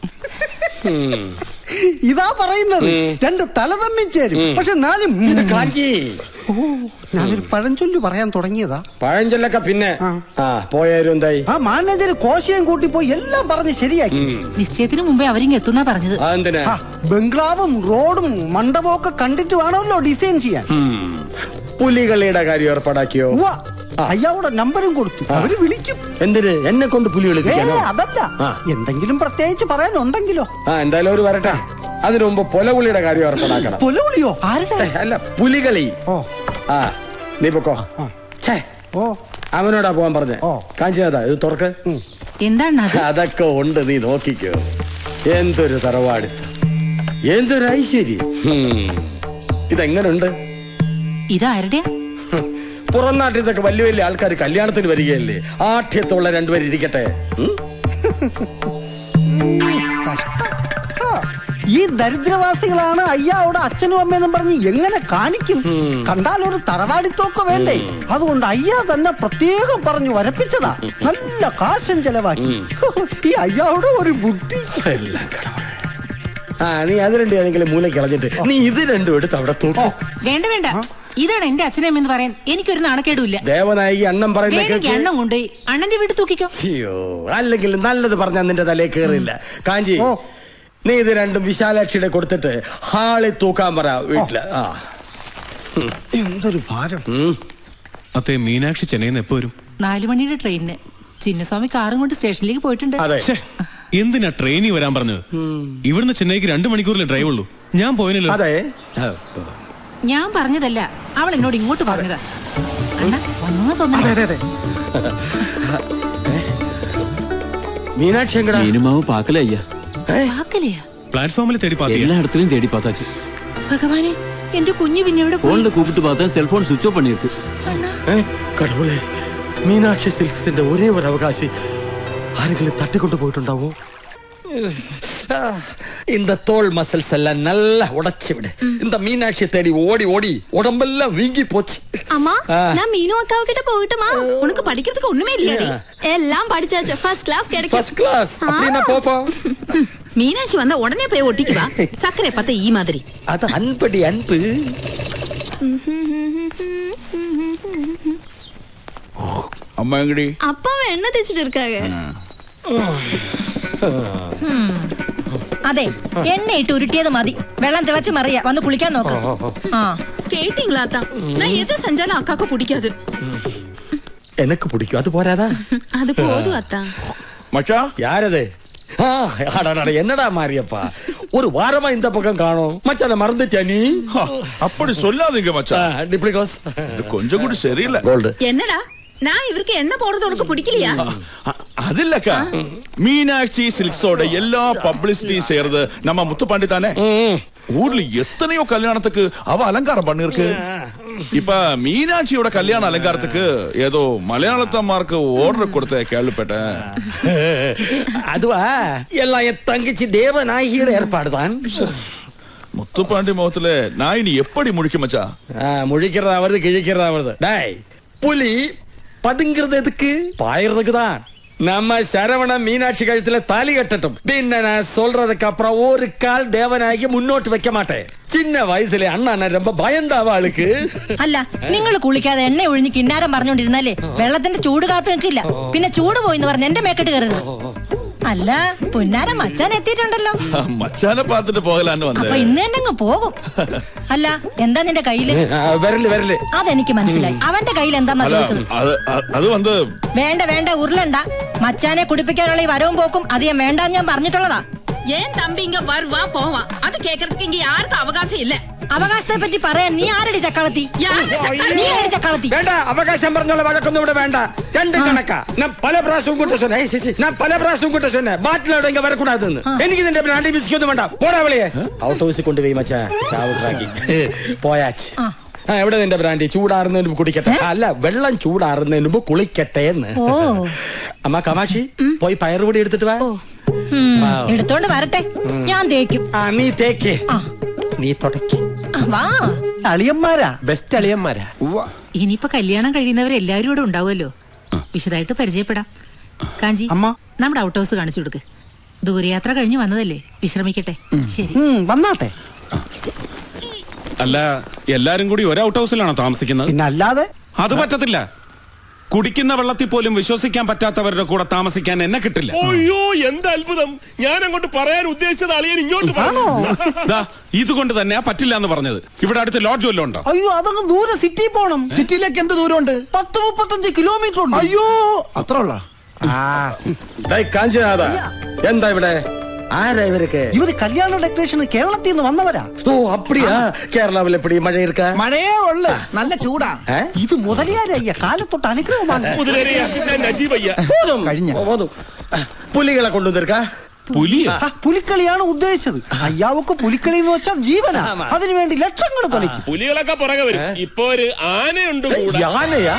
ഉം. ഇതാ പറയുന്നത് രണ്ട് തല തമ്മിൽ ചേരും പക്ഷെ നാലും ഇത് കാഞ്ചി ഓ ഞാനൊരു പഴഞ്ചൊല്ലു പറയാൻ തുടങ്ങിയതാ പഴഞ്ചൊല്ലൊക്കെ പിന്നെ ആ പോയാലും എന്തായി ആ മാനേജർ കോശയും കൂട്ടി പോയി എല്ലാം പറഞ്ഞ് ശരിയാക്കി നിശ്ചയത്തിന് മുമ്പേ അവരിങ്ങ് എത്തുന്നാ പറഞ്ഞത് അതെന്തിനാ ആ, ബംഗ്ലാവും റോഡും മണ്ഡപവും ഒക്കെ കണ്ടിട്ട് വേണമല്ലോ ഡിസൈൻ ചെയ്യാൻ ഉം. പുലികളിയുടെ കാര്യം ഏർപ്പാടാക്കിയോ ഉവ്വ, അയാളുടെ നമ്പരും കൊടുത്തു അവര് വിളിക്കും എന്തിന് എന്നെ കൊണ്ട് പുലി ഏ വിളിപ്പിക്കാനോ അതല്ല ആ. എന്തെങ്കിലും പ്രത്യേകിച്ച് പറയാനുണ്ടെങ്കിലോ ആ എന്തായാലും ഒരു വരട്ടെ അതിനു മുമ്പ് പൊലകുളിയുടെ കാര്യം ഏർപ്പാടാക്കണം പൊലോളിയോ ആരുടെ ഏ, അല്ല പുലികളി ഓ ആ നീ പൊക്കോ ഛേ, ഓ അവനോടാ പോവാൻ പറഞ്ഞേ കാഞ്ചിനാഥാ ഇത് തുറക്ക് എന്താണ് അത് അതൊക്കെ ഉണ്ട് നീ നോക്കിക്കോ എന്തൊരു തറവാടിത്തം എന്തൊരു ഐശ്വര്യം ഹും. ഇതെങ്ങനുണ്ട് ഇതാരുടെയാ പുറം നാട്ടിൽ നിന്നൊക്കെ വലിയ വലിയ ആൾക്കാർ കല്യാണത്തിന് വരികയല്ലേ ആഠ്യത്തുള്ള രണ്ടുപേരും ഇരിക്കട്ടെ ഉം? ഈ ദരിദ്രവാസികളാണ് അയ്യാവിടെ അച്ഛനും അമ്മയെന്നും പറഞ്ഞ് എങ്ങനെ കാണിക്കും കണ്ടാൽ ഒരു തറവാടിത്തോക്ക വേണ്ടേ അതുകൊണ്ട് അയ്യ തന്നെ പ്രത്യേകം പറഞ്ഞു വരപ്പിച്ചതാ നല്ല കാശം ചെലവാക്കി ഈ അയ്യാവിടെ ഒരു ബുദ്ധി ആ നീ അത് രണ്ടും ഏതെങ്കിലും മൂലയ്ക്ക് കളഞ്ഞിട്ട് നീ ഇത് രണ്ടും എടുത്ത് അവിടെ തൂക്കും വേണ്ട വേണ്ട ഇതാണ് എന്റെ അച്ഛനമ്മ എന്ന് പറയാൻ എനിക്കൊരു നാണക്കേടുമില്ല ദേവനായി അണ്ണം പറയുന്ന വേണമെങ്കിൽ കേൾക്ക് എണ്ണം കൊണ്ടുപോയി അണ്ണന്റെ വീട്ടിൽ തൂക്കിക്കോ അയ്യോ അല്ലെങ്കിൽ നല്ലത് പറഞ്ഞാൽ നിന്റെ തലയിൽ കയറില്ല കാഞ്ചി നീ ഇത് രണ്ടും വിശാലാക്ഷിയുടെ കൊടുത്തിട്ട് ഹാളിൽ തൂക്കാൻ പറ വീട്ടില് ആ എന്തൊരു ഭാരം അതെ മീനാക്ഷി ചെന്നൈയിൽ നിന്ന് എപ്പോ വരും നാലു മണിയുടെ ട്രെയിനിന് ചിന്നസ്വാമി കാറും കൊണ്ട് സ്റ്റേഷനിലേക്ക് പോയിട്ടുണ്ട് ശ്ശേ, എന്തിനാ ട്രെയിനിൽ വരാൻ പറഞ്ഞത് ഇവിടുന്ന് ചെന്നൈക്ക് രണ്ടു മണിക്കൂറിലെ ഡ്രൈവ് ഉള്ളൂ ഞാൻ പോയനല്ലോ അതെ ഞാൻ പറഞ്ഞതല്ല അവൾ എന്നോട് ഇങ്ങോട്ട് പറഞ്ഞതാ അണ്ണ വന്നു തോന്നുന്നു മീനാക്ഷി എങ്കടാ മീനുമാവ് പാക്കല അയ്യാ വാക്കലെയാ പ്ലാറ്റ്ഫോമിൽ തേടി പാത്തിയ எல்லா இடத்துலயும் தேடி பார்த்தாச்சு ഭഗവാനെ എന്റെ കുഞ്ഞു പിന്നെ എവിടെ പോയി போன்ல கூப்பிட்டு பார்த்தேன் செல்போன் சுவிட்ச் ஆஃப் பண்ணிருக்கு ഏ, കടവുളെ മീനാക്ഷി സിൽക്സിന്റെ ഒരേ ഒരു അവകാശി ആരെങ്കിലും തട്ടിക്കൊണ്ടു പോയിട്ടുണ്ടാവോ இந்த தோல் மசில்ஸ் எல்லாம் நல்லா உடைச்சு விடு இந்த மீனாட்சி தேடி ஓடி ஓடி உடம்பெல்லாம் வீங்கி போச்சு அம்மா ஆ. நான் மீனு அக்காவு கிட்ட போகட்டுமா உனக்கு படிக்கிறதுக்கு ஒண்ணுமே இல்லையாடி எல்லாம் படிச்சாச்சு ஃபர்ஸ்ட் கிளாஸ் கிடைக்கும் ஃபர்ஸ்ட் கிளாஸ் அப்படின்னா போப்போம் மீனாட்சி வந்தா உடனே போய் ஒட்டிக்குவா சக்கரை பார்த்தா ஈ மாதிரி அது அன்படி அன்பு அம்மா எங்கடி அப்பாவை என்ன தேய்ச்சிட்டு இருக்காங்க അതെ എണ്ണ ഇട്ട് ഉരുട്ടിയത് മതി വെള്ളം തിളച്ച് മറിയ വന്ന് കുളിക്കാൻ നോക്ക് ആ கேட்டீங்களா அத்தா நான் எது செஞ்சாலும் அக்காக்கு பிடிக்காது எனக்கு பிடிக்கும் அது போறாதா அது போதும் அத்தா மச்சா யாரது ஆ, அடடட, என்னடா மாரியப்பா ஒரு வாரமா இந்த பக்கம் காணோம் மச்சான் அதை மறந்துட்டியா நீ அப்படி சொல்லாதீங்க மச்சான் டிப்ளிகோஸ் இது கொஞ்சம் கூட சரியில்லை கோல்டு என்னடா நான் இவருக்கு என்ன போடுறது உனக்கு பிடிக்கலையா அது இல்லக்கா மீனாட்சி சில்க்ஸோட எல்லா பப்ளிசிட்டியும் செய்யறது நம்ம முத்துப்பாண்டி தானே ஊர்ல எத்தனையோ கல்யாணத்துக்கு அவ அலங்காரம் பண்ணிருக்கு இப்ப மீனாட்சியோட கல்யாண அலங்காரத்துக்கு ஏதோ மலையாளத்தம்மாருக்கு ஓர்டர் கொடுத்த கேள்விப்பட்டேன் அதுவா எல்லாம் என் தங்கச்சி தேவநாயகியோட ஏற்பாடுதான் முத்துப்பாண்டி முகத்துல நான் இனி எப்படி முழிக்கும் மச்சான் முழிக்கிறதா வருது கிழிக்கிறதா வருது டேய் புலி பதுங்கிறது எதுக்கு பாயறதுக்கு தான் நம்ம சரவண மீனாட்சி கழுத்துல தாலி கட்டட்டும் பின்ன நான் சொல்றதுக்கு அப்புறம் ஒரு கால் தேவநாயகி முன்னோட்டு வைக்க மாட்டேன் சின்ன வயசுல அண்ணா நான் ரொம்ப பயந்தாவ ஆளுக்கு അല്ല നിങ്ങൾ കുളിക്കാതെ എണ്ണ ഒഴിഞ്ഞ് കിന്നാരം പറഞ്ഞോണ്ടിരുന്നാലേ വെള്ളത്തിന്റെ ചൂട് കാത്തു നിൽക്കില്ല പിന്നെ ചൂട് പോയിന്ന് പറഞ്ഞ് എന്റെ മേക്കെട്ട് കയറരുത് അല്ല പുന്നാരം മച്ചാൻ എത്തിയിട്ടുണ്ടല്ലോ മച്ചാനെ പാത്തിട്ട് പോകലാന്ന് അപ്പൊ വന്നേ ഇന്ന് തന്നെ അങ്ങ് പോകും അല്ല എന്താ നിന്റെ കയ്യില് വിരല് വിരല് അതെനിക്ക് മനസ്സിലായി അവന്റെ കയ്യിൽ എന്താന്നാ അല്ല ചോദിച്ചത് അത് അത് വന്ന് വേണ്ട വേണ്ട ഉരുളണ്ട മച്ചാനെ കുടിപ്പിക്കാനുള്ള ഈ വരവും പോക്കും അധികം വേണ്ടാന്ന് ഞാൻ പറഞ്ഞിട്ടുള്ളതാ ஏன் தம்பி இங்க வருவான் போவான் அது கேக்குறதுக்கு இங்க யாருக்கும் அவகாசம் இல்ல അവകാശത്തെ പറ്റി പറയാൻ നീ ആരടി ചക്കളത്തി നീ ആരടി ചക്കളത്തി വേണ്ട അവകാശം പറഞ്ഞുള്ള വഴക്കൊന്നും ഇവിടെ വേണ്ട രണ്ടും കണക്കാ ഞാൻ പല പ്രാവശ്യവും കൂട്ട சொன்னேன் ஏய், சிசி, நான் பல പ്രാവശ്യവും കൂട്ട சொன்னேன் ബാറ്റിലോട് ഇങ്ങ വരക്കൂടാതെന്ന് എനിക്ക് ഇതിന്റെ ബ്രാൻഡി ബിസ്ക്കൊന്നും വേണ്ട പോടാ വിളിയെ ഔട്ട് ഹൗസിൽ കൊണ്ടുപോയി മച്ചാ രാവുണ്ടാക്കി പോയാച്ച് ആ എവിടെ നിന്റെ ബ്രാൻഡി ചൂടാറുന്നതിന് മുമ്പ് കുടിക്കട്ടെ അല്ല വെള്ളം ചൂടാറുന്നതിന് മുമ്പ് കുളിക്കട്ടെ എന്ന് ഓ അമ്മ കമാഷി പോയി പയറുപൊടി എടുത്തിട്ട് വാ ഉം, എടുത്തോണ്ട് വരട്ടെ ഞാൻ തേക്കും ആ നീ തേക്ക് നീ തുടക്കി ആ, വാ അളിയന്മാരാ ബെസ്റ്റ് അളിയന്മാരാ ഇനിയിപ്പോ കല്യാണം കഴിയുന്നവരെല്ലാരും ഇവിടെ ഉണ്ടാവുമല്ലോ വിശദമായിട്ട് പരിചയപ്പെടാം കാഞ്ചി നമ്മുടെ ഔട്ട് ഹൗസ് കാണിച്ചു കൊടുക്ക് ദൂരയാത്ര കഴിഞ്ഞു വന്നതല്ലേ വിശ്രമിക്കട്ടെ ശരി വന്നാട്ടെ അല്ല എല്ലാരും കൂടി ഒരു ഔട്ട് ഹൗസിലാണോ താമസിക്കുന്നത് പിന്നെ അല്ലാതെ അത് പറ്റത്തില്ല കുടിക്കുന്ന വെള്ളത്തിൽ പോലും വിശ്വസിക്കാൻ പറ്റാത്തവരുടെ കൂടെ താമസിക്കാൻ എന്നെ കിട്ടില്ല അയ്യോ എന്ത് അത്ഭുതം ഞാൻ അങ്ങോട്ട് പറയാൻ ഉദ്ദേശിച്ചത് അളിയൻ ഇങ്ങോട്ട് പറഞ്ഞു ദാ, ഇതുകൊണ്ട് തന്നെയാ പറ്റില്ല എന്ന് പറഞ്ഞത് ഇവിടെ അടുത്ത് ലോഡ്ജ് വല്ലതും ഉണ്ടോ അയ്യോ അതങ്ങ് ദൂരെ സിറ്റി പോണം സിറ്റിയിലേക്ക് എന്ത് ദൂരമുണ്ട് പത്ത് മുപ്പത്തഞ്ച് കിലോമീറ്റർ ഉണ്ട് അയ്യോ അത്ര ഉള്ള കാഞ്ചനാഥ എന്താ ഇവിടെ ആരാ ഇവരൊക്കെ ഇവര് കല്യാണ ഡെക്കറേഷൻ കേരളത്തിൽ നിന്ന് വന്നവരാ ഓ അപ്പടിയാ കേരളാവിൽ എപ്പടി മഴ இருக்க മഴയേ ഉള്ളു നല്ല ചൂടാ ഇത് മുതലിയാരയ്യ കാലത്തൊട്ട് അനുഗ്രഹമാണ് മുതലേറിയ നജീബയ്യ കഴിഞ്ഞ പുലികളെ കൊണ്ടുവന്നിരിക്ക പുലിയാ ആ, പുലിക്കളിയാണ് ഉദ്ദേശിച്ചത് അയ്യാവക്ക് പുലിക്കളി എന്ന് വെച്ചാൽ ജീവനാ അതിനുവേണ്ടി ലക്ഷങ്ങൾ തൊലയ്ക്കും പുലികളൊക്കെ പുറകെ വരും ഇപ്പൊ ഒരു ആനയുണ്ട് കൂടെ ആനയാ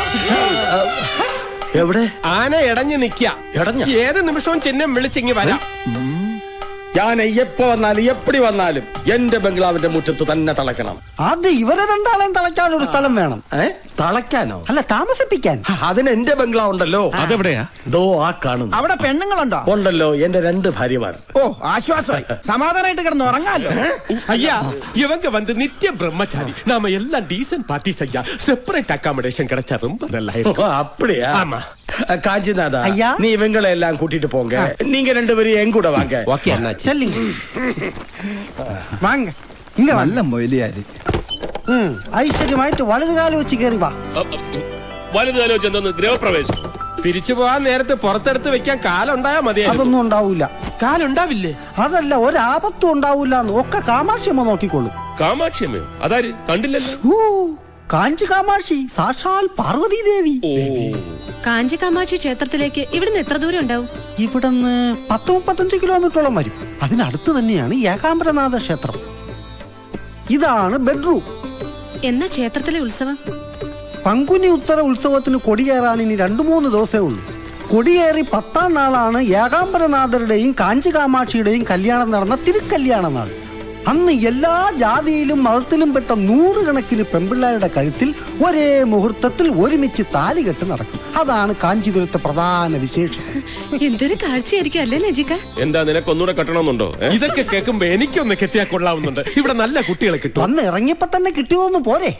എവിടെ ആന ഇടഞ്ഞു നിക്ക ഇടഞ്ഞ ഏത് നിമിഷവും ചിഹ്നം വിളിച്ചിങ്ങി വരാം ഞാൻ എപ്പോ വന്നാലും എപ്പടി വന്നാലും എന്റെ ബംഗ്ലാവിന്റെ മുറ്റത്ത് തന്നെ തളയ്ക്കണം അത് ഇവരെ രണ്ടാളെയും തളയ്ക്കാൻ ഒരു സ്ഥലം വേണം ഏ തളയ്ക്കാനോ അല്ല താമസിപ്പിക്കാൻ അതിന് എന്റെ ബംഗ്ലാവ് ഉണ്ടല്ലോ അതെവിടെയാ ദോ ആ കാണുന്നു അവിടെ പെണ്ണുങ്ങളുണ്ടോ ഉണ്ടല്ലോ എന്റെ രണ്ട് ഭാര്യമാർ ഓ ആശ്വാസമായി സമാധാനമായിട്ട് കിടന്ന് ഉറങ്ങാലോ ஐயா இவங்க வந்து நித்திய பிரம்மச்சாரி நாம எல்லாம் டீசன்ட் பார்ட்டிஸ் ஐயா செப்பரேட் அகாமடேஷன் கிடைச்சா ரொம்ப நல்லா ஓ, இருக்கும் அப்படியா ஆமா காஞ்சிநாதா ஐயா. நீ இவங்களை எல்லாம் கூட்டிட்டு போங்க நீங்க ரெண்டு பேரும் என் கூட வாங்க ஓகே அண்ணாச்சி ചെല്ലിങ് വാങ്ങ ഇങ്ങ വാ. നല്ല മൊയിലിയാര് ഉം, ഐശ്വര്യമായിട്ട് വലതുകാലം വെച്ച് കയറി വാ വലുത് വെച്ച് എന്തോന്ന് ഗൃഹപ്രവേശം തിരിച്ചു പോവാൻ നേരത്തെ പുറത്തെടുത്ത് വെക്കാൻ കാലുണ്ടായാ മതിയായിരുന്നു അതൊന്നും ഉണ്ടാവൂല കാലുണ്ടാവില്ലേ അതല്ല ഒരാപത്തും ഉണ്ടാവൂല ഒക്കെ കാമാക്ഷിയമ്മ നോക്കിക്കോളും കാമാക്ഷിയമ്മയോ അതാര് കണ്ടില്ലല്ലോ ഊ, കാഞ്ചി കാമാക്ഷി സാക്ഷാൽ പാർവതി ദേവി ഓ കാഞ്ചി കാമാക്ഷി ക്ഷേത്രത്തിലേക്ക് ഇവിടുന്ന് എത്ര ദൂരം ഉണ്ടാവും ഇവിടുന്ന് പത്ത് മുപ്പത്തഞ്ച് കിലോമീറ്ററോളം വരും അതിനടുത്ത് തന്നെയാണ് ഏകാംബരനാഥ ക്ഷേത്രം ഇതാണ് ബെഡ്റൂം എന്നാ ക്ഷേത്രത്തിലെ ഉത്സവം പങ്കുനി ഉത്തര ഉത്സവത്തിന് കൊടിയേറാൻ ഇനി രണ്ടു മൂന്ന് ദിവസമേ ഉള്ളൂ കൊടിയേറി പത്താം നാളാണ് ഏകാംബരനാഥരുടെയും കാഞ്ചി കാമാക്ഷിയുടെയും കല്യാണം നടന്ന തിരുക്കല്യാണ നാൾ അന്ന് എല്ലാ ജാതിയിലും മതത്തിലും പെട്ട നൂറുകണക്കിന് പെമ്പിള്ളാരുടെ കഴുത്തിൽ ഒരേ മുഹൂർത്തത്തിൽ ഒരുമിച്ച് താലികെട്ട് നടക്കും അതാണ് കാഞ്ചീപുരത്തെ പ്രധാന വിശേഷം എന്തൊരു കാഴ്ചയായിരിക്കും അല്ലേ നജിക്ക എന്താ നിനക്ക് ഒന്നുകൂടെ കെട്ടണമെന്നുണ്ടോ ഏ? ഇതൊക്കെ കേൾക്കുമ്പോ എനിക്കൊന്ന് കെട്ടിയാ കൊള്ളാവുന്നുണ്ട് ഇവിടെ നല്ല കുട്ടികളെ കിട്ടും വന്ന് ഇറങ്ങിയപ്പോ തന്നെ കിട്ടിയോന്ന് പോരെ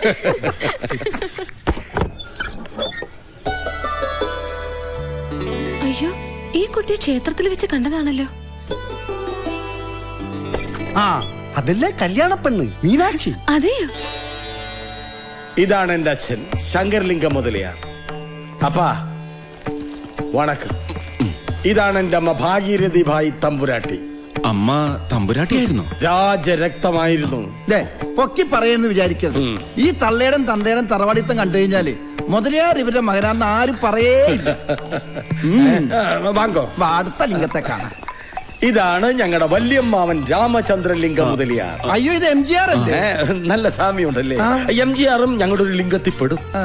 അയ്യോ ഈ കുട്ടിയെ ക്ഷേത്രത്തിൽ വെച്ച് കണ്ടതാണല്ലോ ആ അതല്ലേ കല്യാണ പെണ്ണ് മീനാക്ഷി അതെയോ ഇതാണ് എന്റെ അച്ഛൻ ശങ്കർലിംഗം മുതലിയാർ അപ്പാ വണക്കം ഇതാണ് എന്റെ അമ്മ ഭാഗീരഥി ഭായി തമ്പുരാട്ടി അമ്മ തമ്പുരാട്ടിയായിരുന്നു രാജരക്തമായിരുന്നു ദേ, പൊക്കി പറയുന്നു വിചാരിക്കരുത് ഈ തള്ളേടം തന്തേടം തറവാടിത്തം കണ്ടു കഴിഞ്ഞാല് മുതലയാർ ഇവരുടെ മകനാന്ന് ആരും പറയേ ഇല്ല. ആ, വാങ്കോ വാ, അടുത്ത ലിംഗത്തെ കാണാം ഇതാണ് ഞങ്ങളുടെ വല്യമ്മാവൻ രാമചന്ദ്രലിംഗം മുതലിയാർ അയ്യോ ഇത് എം ജി ആർ അല്ലേ ഏ, നല്ല സാമ്യമുണ്ടല്ലേ ആ. എം ജി ആറും ഞങ്ങളുടെ ഒരു ലിംഗത്തിൽ പെടും ആ.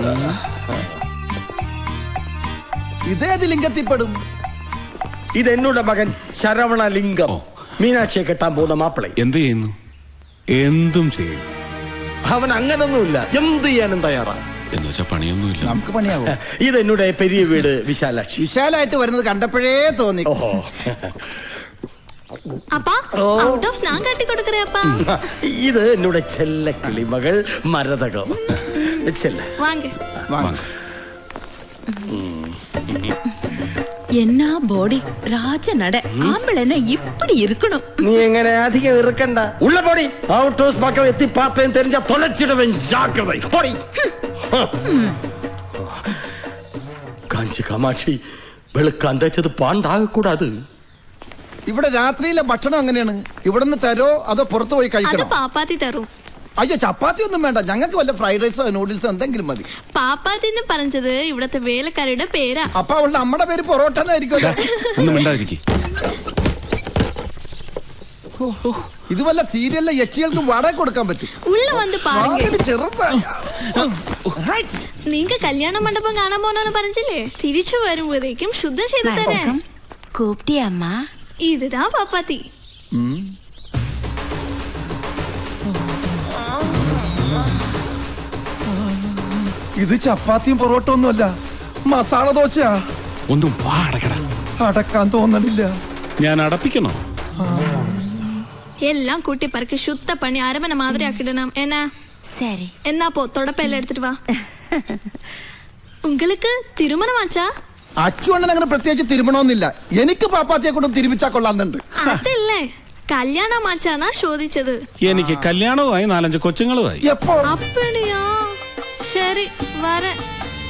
ഇതേത് ലിംഗത്തിൽപ്പെടും ഇത് എന്നോട് മകൻ ശരവണലിംഗം മീനാക്ഷിയെ കെട്ടാൻ പോകുന്ന മാപ്പിളെ എന്ത് ചെയ്യുന്നു എന്തും ചെയ്യും അവൻ അങ്ങനൊന്നുമില്ല എന്ത് ചെയ്യാനും തയ്യാറാണ് എന്ന് വെച്ചാ പണിയൊന്നുമില്ല നമുക്ക് പണിയാവും ഇത് എന്നോട് പെരിയ വീട് വിശാലാക്ഷി വിശാലായിട്ട് വരുന്നത് കണ്ടപ്പോഴേ തോന്നി ഓഹോ அப்பா அவுட் ஆஃப் நான் கட்டி கொடுக்கறேன் அப்பா ഇത് എന്നോട് ചെല്ല കിളിമകൾ മരതകം ചെല്ല வாங்க വാങ്ങ என்ன பாடி ராஜ நட ஆம்பளைன்னா இப்படி இருக்கணும் നീ എങ്ങനെ അധികം ഇറുക്കണ്ട ഉള്ള പൊടി ഔട്ട് ഹൗസ് പക്കം എത്തി പാത്തേം തെരിഞ്ഞ തൊലച്ചിടവൻ ജാഗ്രത പൊടി കാഞ്ചി കാമാക്ഷി വെളുക്കാൻ തേച്ചത് പാണ്ടാകക്കൂടാത് ഇവിടെ രാത്രിയിലെ ഭക്ഷണം എങ്ങനെയാണ് ഇവിടുന്ന് തരോ അതോ പുറത്തു പോയി அது കഴിക്കണോ பாப்பாத்தி தரும் അയ്യോ ചപ്പാത്തി ഒന്നും വേണ്ട ഞങ്ങൾക്ക് വല്ല ഫ്രൈഡ് റൈസോ നൂഡിൽസോ എന്തെങ്കിലും മതി പാപ്പാത്തിന്ന് പറഞ്ഞത് ഇവിടത്തെ വേലക്കാരുടെ പേരാ അപ്പൊ അവളുടെ അമ്മയുടെ പേര് പൊറോട്ട എന്നായിരിക്കുമല്ലോ ഒന്നും മിണ്ടാതിരിക്കും ഇത് വല്ല സീരിയലിലെ യക്ഷികൾക്ക് വാടക കൊടുക്കാൻ പറ്റും ഉള്ള വന്ന് പാരുங்க വാതില് ചെറുതാ നീങ്ക കല്യാണ മണ്ഡപം കാണാൻ പോണെന്ന് പറഞ്ഞില്ലേ തിരിച്ചു വരുമ്പോഴേക്കും ശുദ്ധം ചെയ്തു തരാൻ கூப்பிட்டியா அம்மா ഇതാ പാപ്പാത്തി ഇത് ചപ്പാത്തിയും പൊറോട്ട ഒന്നുമല്ല മസാല ദോശയാ ഒന്നും വാ അടക്കട അടക്കാൻ തോന്നണില്ല ഞാൻ അടപ്പിക്കണോ എല്ലാം കൂട്ടി പറക്കി ശുദ്ധ പണി അരമന മാതിരി ആക്കിടണം എന്നാ சரி എന്നാ പോ തുടപ്പെല്ലാം എടുത്തിട്ട് വാ உங்களுக்கு തിരുമണമാച്ചാ അച്ചു അണ്ണൻ അങ്ങനെ പ്രത്യേകിച്ച് തിരുമണമെന്നില്ല എനിക്ക് പാപ്പാത്തിയെ കൊണ്ട് തിരുമിച്ചാ കൊള്ളാന്നുണ്ട് അതല്ലേ കല്യാണമാച്ചാനാ ചോദിച്ചത് എനിക്ക് കല്യാണവുമായി നാലഞ്ച് കൊച്ചുങ്ങളുമായി എപ്പോ அப்படியா சரி வரேன்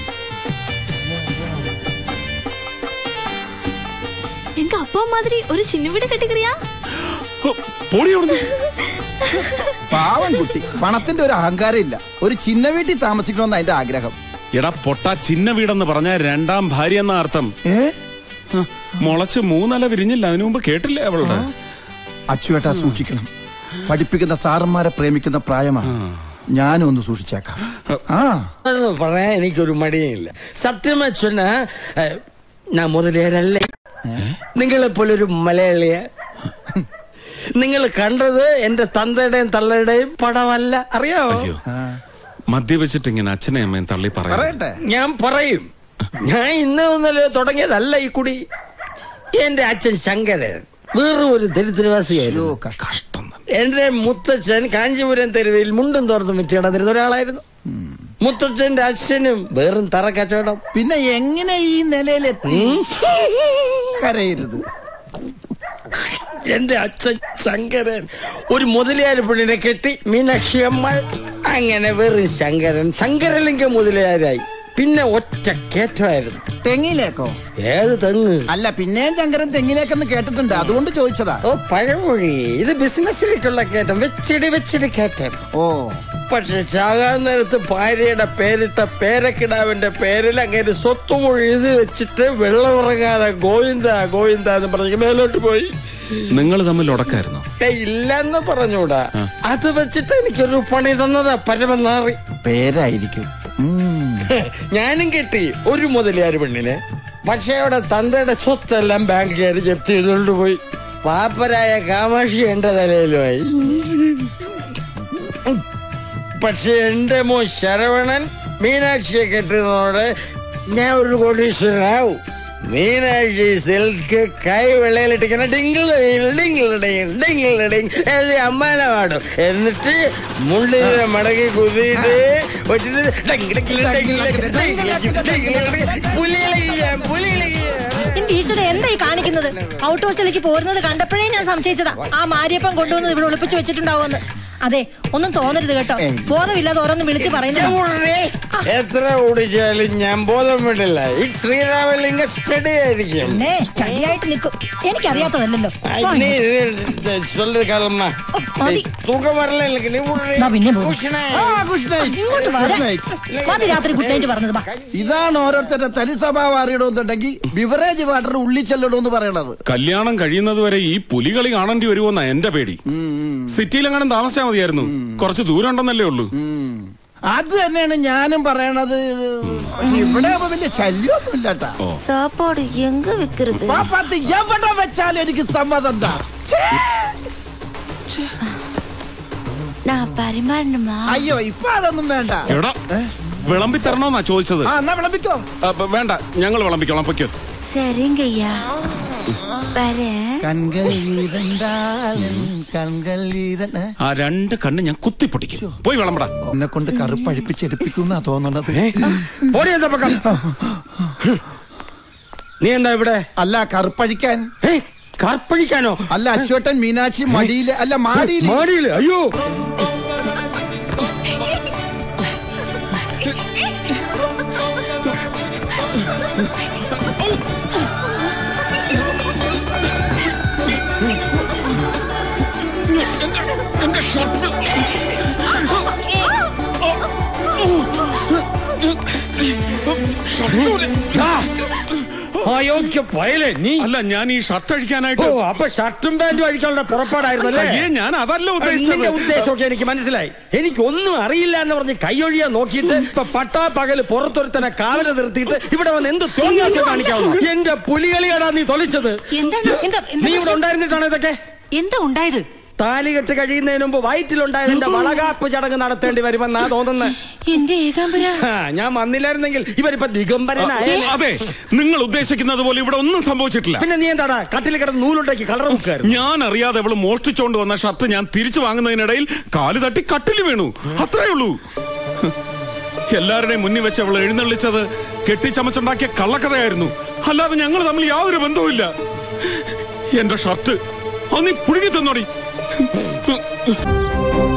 எங்க அப்பா மாதிரி ஒரு சின்ன வீடு கட்டிக்கிறியா പൊടി അവിടുന്ന്. പാവൻ കുട്ടി പണത്തിന്റെ ഒരു അഹങ്കാരം ഇല്ല ഒരു ചിന്ന വീട്ടിൽ താമസിക്കണമെന്ന് അതിന്റെ ആഗ്രഹം എടാ പൊട്ട ചിന്ന വീടെന്ന് പറഞ്ഞ രണ്ടാം ഭാര്യ എന്ന അർത്ഥം ഏ ഹ, മുളച്ച് മൂന്നല വിരിഞ്ഞില്ല അതിനു മുമ്പ് കേട്ടില്ലേ അവളുടെ അച്ചുവേട്ടാ സൂക്ഷിക്കണം പഠിപ്പിക്കുന്ന സാറന്മാരെ പ്രേമിക്കുന്ന പ്രായമാണ് ഞാനും ഒന്ന് സൂക്ഷിച്ചേക്കാം ആ അതൊന്നും പറയാൻ എനിക്കൊരു മടിയില്ല സത്യമായി சொன்ன ഞാൻ മുതലേരല്ലേ നിങ്ങളെ പോലെ ഒരു മലയാളിയെ നിങ്ങൾ കണ്ടത് എന്റെ തന്തയുടെയും തള്ളയുടെയും പടമല്ല അറിയാമോ അയ്യോ മദ്യപിച്ചിട്ട് ഇങ്ങനെ അച്ഛനെ അമ്മയും തള്ളി പറയാം ഞാൻ പറയും ഞാൻ ഇന്ന് ഇന്നലെ തുടങ്ങിയതല്ല ഈ കുടി എന്റെ അച്ഛൻ ശങ്കരൻ വേറെ ഒരു ദരിദ്രവാസിയായിരുന്നു കഷ്ടം എന്റെ മുത്തച്ഛൻ കാഞ്ചീപുരം തെരുവിൽ മുണ്ടും തോർത്തും വിറ്റിടന്നിരുന്ന ഒരാളായിരുന്നു മുത്തച്ഛന്റെ അച്ഛനും വേറും തറ കച്ചവടം പിന്നെ എങ്ങനെ ഈ നിലയിലെത്തി കരയരുത് എന്റെ അച്ഛൻ ശങ്കരൻ ഒരു മുതലയാര് പെണ്ണിനെ കെട്ടി മീനാക്ഷി അമ്മ അങ്ങനെ വെറും ശങ്കരൻ ശങ്കരലിംഗ മുതലയാരായി പിന്നെ ഒറ്റ കയറ്റമായിരുന്നു തെങ്ങിലേക്കോ ഏത് തെങ്ങ് അല്ല പിന്നെയും ശങ്കരൻ തെങ്ങിലേക്കെന്ന് കേട്ടിട്ടുണ്ട് അതുകൊണ്ട് ചോദിച്ചതാ ഓ പഴമൊഴി ഇത് ബിസിനസ്സിലേക്കുള്ള കയറ്റം വെച്ചിടി വെച്ചിടി കയറ്റം ഓ പക്ഷെ ചാകാൻ നേരത്ത് ഭാര്യയുടെ പേരിട്ട പേരക്കിടാവിന്റെ പേരിൽ അങ്ങനെ സ്വത്തുമൊഴി ഇത് വെച്ചിട്ട് വെള്ളമിറങ്ങാതെ ഗോവിന്ദ ഗോവിന്ദ എന്ന് പറഞ്ഞ് മേലോട്ട് പോയി നിങ്ങൾ തമ്മിൽ ഉടക്കായിരുന്നു ഏയ് ഇല്ലെന്ന് പറഞ്ഞൂടാ അത് വെച്ചിട്ട് എനിക്കൊരു പണി തന്നതാ പരമനാറി പേരായിരിക്കും ഞാനും കിട്ടി ഒരു മുതലിയാര് പെണ്ണിനെ പക്ഷെ അവിടെ തന്തയുടെ സ്വത്തെല്ലാം ബാങ്കുകാർ ജപ്തി ചെയ്തുകൊണ്ട് പോയി പാപ്പരായ കാമാക്ഷി എന്റെ തലയിലുമായി പക്ഷെ എന്റെ മോ ശരവണൻ മീനാക്ഷിയെ കെട്ടുന്നതോടെ ഞാൻ ഒരു കോടീശ്വരനാവും മീനാക്ഷി സിൽക്ക് കൈ വെള്ളയിലിട്ടിങ്ങനെ ഡിങ്കിൾ ഡിങ്കിൾ ഡിങ് ഡിങ്കിൾ ഡിങ് എഴുതി അമ്മാനെ പാടും എന്നിട്ട് മുള്ളിനെ മടക്കി കുതിയിട്ട് വെച്ചിട്ട് ഡിങ് ഡിങ് ഡിങ് ഡിങ് ഡിങ് ഡിങ് ഡിങ് പുലിയിളകിയ പുലിയിളകിയ എന്റെ ഈശ്വര എന്താ ഈ കാണിക്കുന്നത് ഔട്ട് ഹൗസിലേക്ക് പോരുന്നത് കണ്ടപ്പോഴേ ഞാൻ സംശയിച്ചതാ ആ മാരിയപ്പം കൊണ്ടുവന്നത് ഇവിടെ ഒളിപ്പിച്ചു വെച്ചിട്ടുണ്ടാവുമെന്ന് അതെ ഒന്നും തോന്നരുത് കേട്ടോ ബോധമില്ലാതെ ഓരോന്നും വിളിച്ച് പറയുന്നത് എത്ര ഓടിച്ചാലും ഞാൻ ബോധം വിടില്ല ഈ ശ്രീരാമലിംഗ സ്റ്റഡി ആയിരിക്കും പിന്നെ സ്റ്റഡി ആയിട്ട് നിൽക്കും എനിക്കറിയാത്തതല്ലോ Ay, ni, ni, suelta calma. മതി. തൂക്കം വരല എനിക്ക് നീ ദാ പിന്നെ പോകുന്നു. ആ, good night. ഇങ്ങോട്ട് വാ. Good night. മതി രാത്രി ഗുഡ് നൈറ്റ് പറഞ്ഞത് ബാ ഇതാണ് ഓരോരുത്തരുടെ തനി സ്വഭാവം അറിയണമെന്നുണ്ടെങ്കിൽ ബിവറേജ് വാട്ടർ ഉള്ളിൽ ചെല്ലണമെന്ന് പറയണത് കല്യാണം കഴിയുന്നത് വരെ ഈ പുലികളി കാണേണ്ടി വരുമോന്നാ എന്റെ പേടി സിറ്റിയിലെങ്ങാനും താമസിച്ചാൽ മതിയായിരുന്നു കുറച്ച് ദൂരം ഉണ്ടെന്നല്ലേ ഉള്ളൂ അത് തന്നെയാണ് ഞാനും പറയണത് പക്ഷെ ഇവിടെ ആവുമ്പോ വലിയ ശല്യമൊന്നും ഇല്ലാട്ടാ சாப்பாடு எங்க விக்கிறது പാപ്പാത്ത് എവിടെ വെച്ചാലും എനിക്ക് സമ്മതം എന്താ நான் பரிமாறணுமா അയ്യോ ഇപ്പൊ അതൊന്നും വേണ്ട എടാ വിളമ്പി തരണോന്നാ ചോദിച്ചത് ആ എന്നാ വിളമ്പിക്കോ അപ്പൊ വേണ്ട ഞങ്ങൾ വിളമ്പിക്കോളാം പൊയ്ക്കോ சரிங்கய்யா வரேன் കൺകൾ ഈരണ്ടാലും കൺകൾ ഈരണ്ട ആ രണ്ട് കണ്ണ് ഞാൻ കുത്തിപ്പൊട്ടിക്കും പോയി വിളമ്പടാ എന്നെ കൊണ്ട് കറുപ്പഴിപ്പിച്ചെടുപ്പിക്കുന്നാ തോന്നണത് ഓടി എന്താ പക്കം നീ എന്താ ഇവിടെ അല്ല കറുപ്പഴിക്കാൻ കറുപ്പഴിക്കാനോ അല്ല അച്ചുവേട്ടൻ മീനാക്ഷി മടിയില് അല്ല മാടിയില് മാടിയില് അയ്യോ എന്റെ ഷർട്ട് അയോഗ്യ പയലേ നീ അല്ല ഞാൻ ഈ ഷർട്ട് അഴിക്കാനായിട്ട് ഓ അപ്പൊ ഷർട്ടും പാന്റും അഴിക്കാനുള്ള പുറപ്പാടായിരുന്നു അയ്യേ, ഞാൻ അതല്ല ഉദ്ദേശിച്ചത്. നിന്റെ ഉദ്ദേശമൊക്കെ എനിക്ക് മനസ്സിലായി എനിക്ക് ഒന്നും അറിയില്ല എന്ന് പറഞ്ഞ് കൈയൊഴിയാൻ നോക്കിയിട്ട് ഇപ്പൊ പട്ടാ പകല് പുറത്തൊരുത്തനെ കാവല നിർത്തിയിട്ട് ഇവിടെ വന്ന് എന്ത് തോന്നിയാസം കാണിക്കാവുന്നു എന്റെ പുലികളിയാടാ നീ തൊലിച്ചത് എന്താണ് എന്താ നീ ഇവിടെ ഉണ്ടായിരുന്നിട്ടാണ് ഇതൊക്കെ എന്താ ഉണ്ടായത് താലി കെട്ട് കഴിയുന്നതിന് മുമ്പ് വയറ്റിലുണ്ടായതിന്റെ വളകാപ്പ് ചടങ്ങ് നടത്തേണ്ടി വരുമെന്നാ തോന്നുന്നത് എന്റെ ഏകാംബര ഞാൻ വന്നില്ലായിരുന്നെങ്കിൽ ഇവരിപ്പോ ദിഗംബരനായ അതെ നിങ്ങൾ ഉദ്ദേശിക്കുന്നത് പോലെ ഇവിടെ ഒന്നും സംഭവിച്ചിട്ടില്ല പിന്നെ നീ എന്താടാ കട്ടിൽ കിടന്ന് നൂലുണ്ടാക്കി കളർ മുക്കായിരുന്നു ഞാൻ അറിയാതെ അവള് മോഷ്ടിച്ചോണ്ട് വന്ന ഷർട്ട് ഞാൻ തിരിച്ചു വാങ്ങുന്നതിനിടയിൽ കാല് തട്ടി കട്ടിൽ വീണു അത്രേ ഉള്ളൂ എല്ലാവരുടെയും മുന്നിൽ വെച്ച് അവൾ എഴുന്നള്ളിച്ചത് കെട്ടിച്ചമച്ചുണ്ടാക്കിയ കള്ളക്കഥയായിരുന്നു അല്ലാതെ ഞങ്ങൾ തമ്മിൽ യാതൊരു ബന്ധവുമില്ല എന്റെ ഷർട്ട് അത് നീ പുഴുങ്ങി തന്നോടി